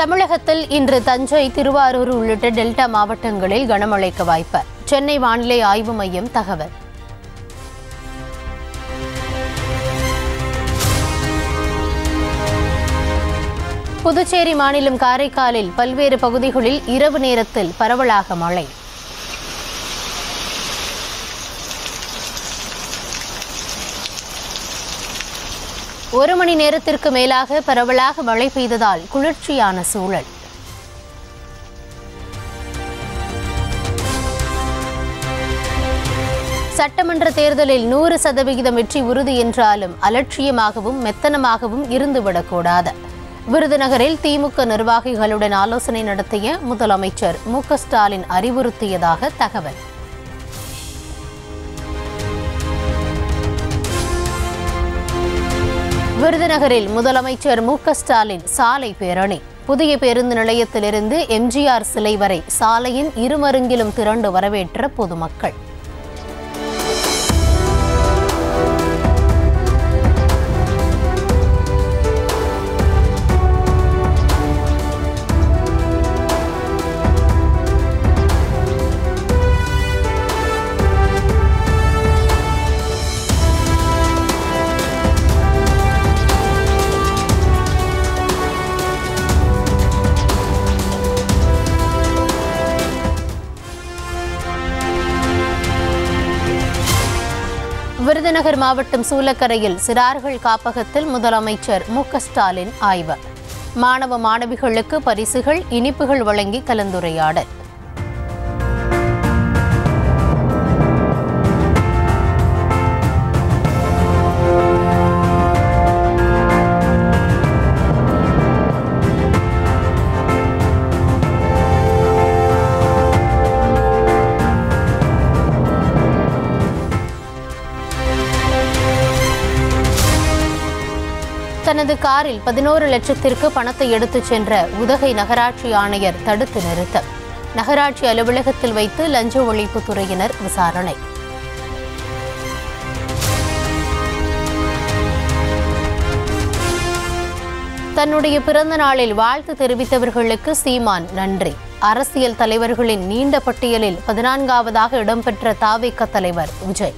தமிழகத்தில் இன்று தஞ்சை திருவாரூர் உள்ளிட்ட டெல்டா மாவட்டங்களில் கனமழைக்கு வாய்ப்பு சென்னை வானிலை ஆய்வு மையம் தகவல் புதுச்சேரி மாநிலம் காரைக்காலில் பல்வேறு பகுதிகளில் இரவு நேரத்தில் பரவலாக மழை ஒரு மணி நேரத்திற்கு மேலாக பரவலாக மழை பெய்ததால் குளிர்ச்சியான சூழல் சட்டமன்ற தேர்தலில் நூறு சதவிகிதம் வெற்றி உறுதி என்றாலும் அலட்சியமாகவும் மெத்தனமாகவும் இருந்துவிடக்கூடாது விருதுநகரில் திமுக நிர்வாகிகளுடன் ஆலோசனை நடத்திய முதலமைச்சர் மு க ஸ்டாலின் அறிவுறுத்தியதாக தகவல் விருதுநகரில் முதலமைச்சர் மு க ஸ்டாலின் சாலை பேரணி புதிய பேருந்து நிலையத்திலிருந்து எம்ஜிஆர் சிலை வரை சாலையின் இருமருங்கிலும் திரண்டு வரவேற்ற பொதுமக்கள் விருதுநகர் மாவட்டம் சூலக்கரையில் சிறார்கள் காப்பகத்தில் முதலமைச்சர் மு க ஸ்டாலின் ஆய்வு மாணவ மாணவிகளுக்கு பரிசுகள் இனிப்புகள் வழங்கி கலந்துரையாடல் தனது காரில் பதினோரு லட்சத்திற்கு பணத்தை எடுத்துச் சென்ற உதகை நகராட்சி ஆணையர் தடுத்து நிறுத்தம் நகராட்சி அலுவலகத்தில் வைத்து லஞ்ச ஒழிப்புத் துறையினர் விசாரணை தன்னுடைய பிறந்த நாளில் வாழ்த்து தெரிவித்தவர்களுக்கு சீமான் நன்றி அரசியல் தலைவர்களின் நீண்ட பட்டியலில் பதினான்காவதாக இடம்பெற்ற தாவேக்க தலைவர் விஜய்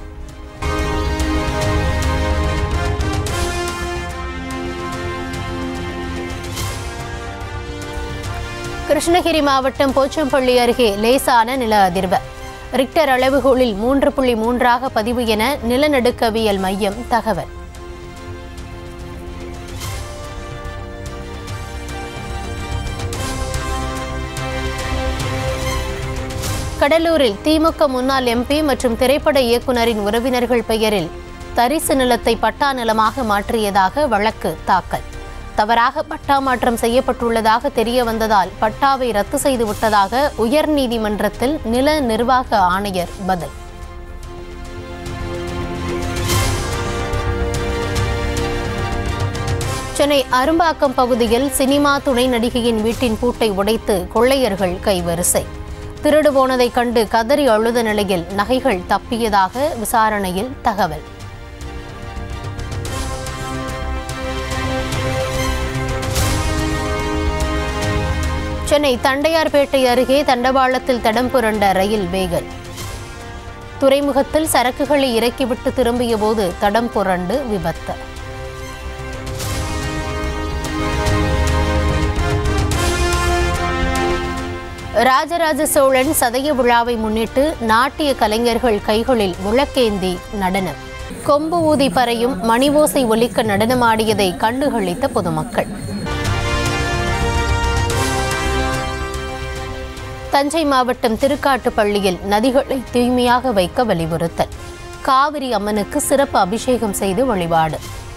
கிருஷ்ணகிரி மாவட்டம் போச்சம்பள்ளி அருகே லேசான நில அதிர்வு ரிக்டர் அளவுகோலில் மூன்று புள்ளி மூன்றாக பதிவு என நிலநடுக்கவியல் மையம் தகவல் கடலூரில் திமுக முன்னாள் எம்பி மற்றும் திரைப்பட இயக்குனரின் உறவினர்கள் பெயரில் தரிசு நிலத்தை பட்டா நிலமாக மாற்றியதாக வழக்கு தாக்கல் தவறாக பட்டா மாற்றம் செய்யப்பட்டுள்ளதாக தெரிய வந்ததால் பட்டாவை ரத்து செய்து விட்டதாக உயர்நீதிமன்றத்தில் நில நிர்வாக ஆணையர் பதில் சென்னை அரும்பாக்கம் பகுதியில் சினிமா துணை நடிகையின் வீட்டின் பூட்டை உடைத்து கொள்ளையர்கள் கைவரிசை திருடு போனதைக் கண்டு கதறி அழுத நிலையில் நகைகள் தப்பியதாக விசாரணையில் தகவல் சென்னை தண்டையார்பேட்டை அருகே தண்டவாளத்தில் தடம் புரண்ட ரயில் வேகன் துறைமுகத்தில் சரக்குகளை இறக்கிவிட்டு திரும்பிய போது தடம் புரண்டு விபத்து ராஜராஜ சோழன் சதய விழாவை முன்னிட்டு நாட்டிய கலைஞர்கள் கைகளில் விளக்கேந்தி நடனம் கொம்பு ஊதி பறையும் மணி ஓசை ஒலிக்க நடனமாடியதை கண்டுகளித்த பொதுமக்கள் தஞ்சை மாவட்டம் திருக்காட்டுப்பள்ளியில் நதிகளை தூய்மையாக வைக்க வலியுறுத்தல் காவிரி அம்மனுக்கு சிறப்பு அபிஷேகம் செய்து வழிபாடு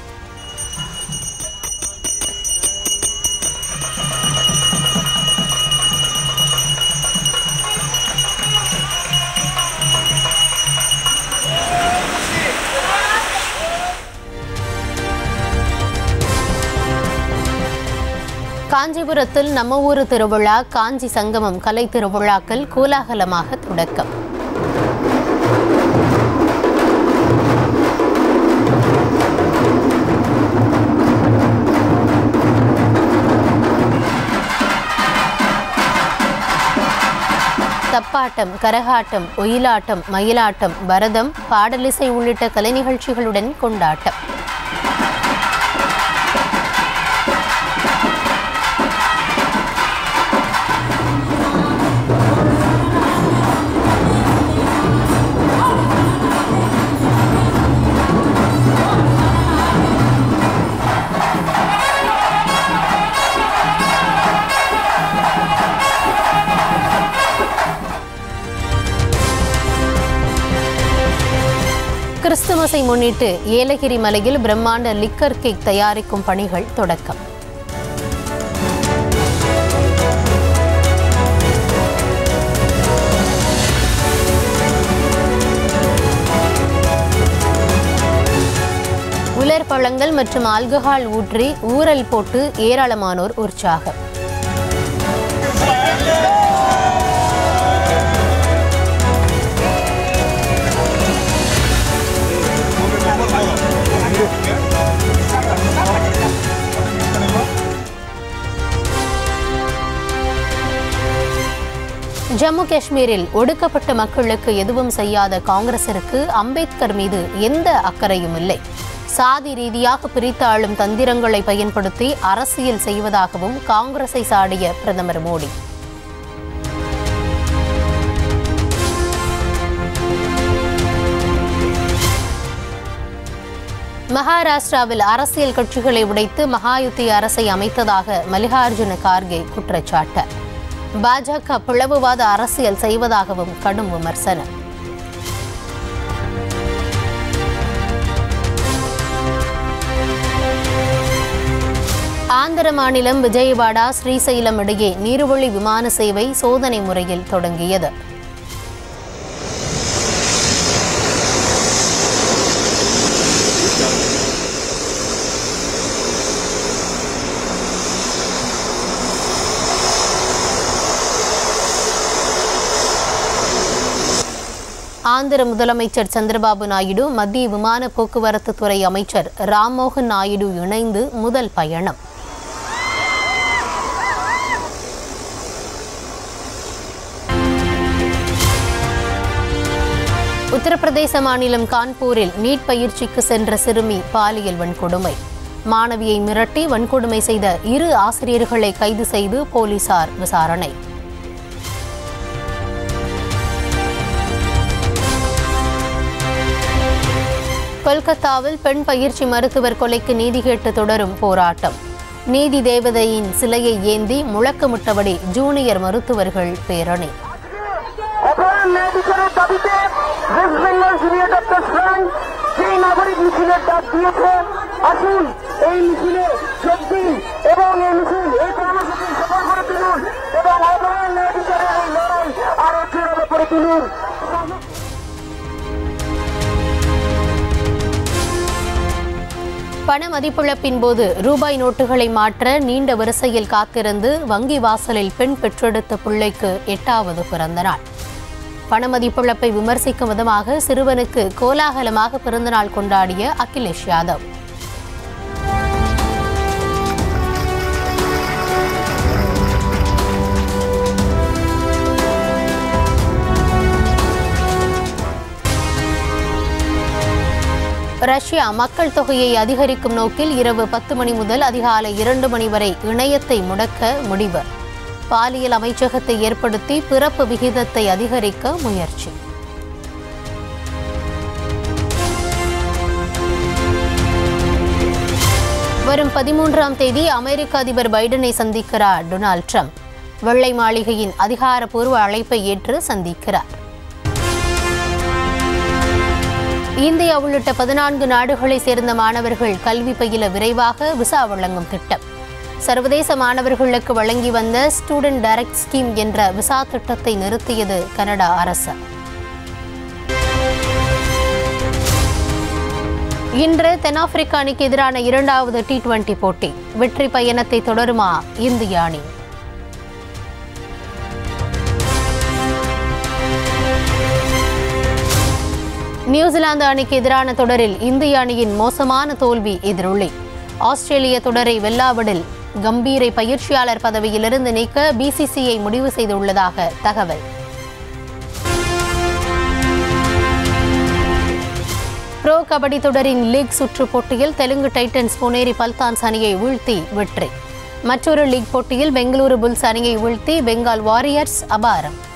காஞ்சிபுரத்தில் நம்ம ஊரு திருவிழா காஞ்சி சங்கமம் கலை திருவிழாக்கள் கோலாகலமாக தொடக்கம் தப்பாட்டம் கரகாட்டம் ஒயிலாட்டம் மயிலாட்டம் பரதம் பாடலிசை உள்ளிட்ட கலை நிகழ்ச்சிகளுடன் கொண்டாட்டம் கிறிஸ்துமஸை முன்னிட்டு ஏலகிரி மலையில் பிரம்மாண்ட லிக்கர் கேக் தயாரிக்கும் பணிகள் தொடக்கம் உலர் பழங்கள் மற்றும் ஆல்கஹால் ஊற்றி ஊறல் போட்டு ஏராளமானோர் உற்சாகம் ஜம்மு காஷ்மீரில் ஒடுக்கப்பட்ட மக்களுக்கு எதுவும் செய்யாத காங்கிரசிற்கு அம்பேத்கர் மீது எந்த அக்கறையும் இல்லை சாதி ரீதியாக பிரித்து ஆளும் தந்திரங்களை பயன்படுத்தி அரசியல் செய்வதாகவும் காங்கிரஸை சாடிய பிரதமர் மோடி மகாராஷ்டிராவில் அரசியல் கட்சிகளை உடைத்து மகாயுத்தி அரசை அமைத்ததாக மல்லிகார்ஜுன கார்கே குற்றச்சாட்டு பாஜக பிளவுவாத அரசியல் செய்வதாகவும் கடும் விமர்சனம் ஆந்திர மாநிலம் விஜயவாடா ஸ்ரீசைலம் இடையே நீர்வழி விமான சேவை சோதனை முறையில் தொடங்கியது ஆந்திர முதலமைச்சர் சந்திரபாபு நாயுடு மத்திய விமான போக்குவரத்து துறை அமைச்சர் ராம்மோகன் நாயுடு இணைந்து முதல் பயணம் உத்தரப்பிரதேச மாநிலம் கான்பூரில் நீட் பயிற்சிக்கு சென்ற சிறுமி பாலியல் வன்கொடுமை மாணவியை மிரட்டி வன்கொடுமை செய்த இரு ஆசிரியர்களை கைது செய்து போலீசார் விசாரணை கொல்கத்தாவில் பெண் பயிற்சி மருத்துவர் கொலைக்கு நீதி கேட்டு தொடரும் போராட்டம் நீதி தேவதையின் சிலையை ஏந்தி முழக்கமிட்டபடி ஜூனியர் மருத்துவர்கள் பேரணி অপরাধ ন্যায় বিচারের দাবিতে West Bengal senior doctor front সেই নাগরিক মিছিলের ডাক দিয়েছে আসুন এই মিছিলে যোগ দিন এবং এই মিছিল এই কর্মসূচি সফল করে তুলুন এবং অপরাধ ন্যায় বিচারের এই লড়াই আরো দৃঢ় করে তুলুন பண மதிப்பிழப்பின் போது ரூபாய் நோட்டுகளை மாற்ற நீண்ட வரிசையில் காத்திருந்து வங்கி வாசலில் பெண் பெற்றெடுத்த பிள்ளைக்கு எட்டாவது பிறந்த நாள் பண மதிப்பிழப்பை விமர்சிக்கும் விதமாக சிறுவனுக்கு கோலாகலமாக பிறந்தநாள் கொண்டாடிய அகிலேஷ் யாதவ் ரஷ்யா மக்கள் தொகையை அதிகரிக்கும் நோக்கில் இரவு பத்து மணி முதல் அதிகாலை இரண்டு மணி வரை இணையத்தை முடக்க முடிவு பாலியல் அமைச்சகத்தை ஏற்படுத்தி பிறப்பு விகிதத்தை அதிகரிக்க முயற்சி வரும் பதிமூன்றாம் தேதி அமெரிக்க அதிபர் பைடனை சந்திக்கிறார் டொனால்ட் ட்ரம்ப் வெள்ளை மாளிகையின் அதிகாரப்பூர்வ அழைப்பை ஏற்று சந்திக்கிறார் இந்தியா உள்ளிட்ட பதினான்கு நாடுகளை சேர்ந்த மாணவர்கள் கல்வி பயில விரைவாக விசா வழங்கும் திட்டம் சர்வதேச மாணவர்களுக்கு வழங்கி வந்த ஸ்டூடெண்ட் டைரக்ட் ஸ்கீம் என்ற விசா திட்டத்தை நிறுத்தியது கனடா அரசு இன்று தென்னாப்பிரிக்க அணிக்கு எதிரான இரண்டாவது டி டுவெண்டி போட்டி வெற்றி பயணத்தை தொடருமா இந்திய அணி நியூசிலாந்து அணிக்கு எதிரான தொடரில் இந்திய அணியின் மோசமான தோல்வி எதிரொலி ஆஸ்திரேலிய தொடரை வெல்லாவிடில் கம்பீரை பயிற்சியாளர் பதவியிலிருந்து நீக்க பிசிசிஐ முடிவு செய்துள்ளதாக தகவல் கபடி தொடரின் லீக் சுற்று போட்டியில் தெலுங்கு டைட்டன்ஸ் புனேரி பல்தான்ஸ் அணியை வீழ்த்தி வெற்றி மற்றொரு லீக் போட்டியில் பெங்களூரு புல்ஸ் அணியை வீழ்த்தி பெங்கால் வாரியர்ஸ் அபாரம்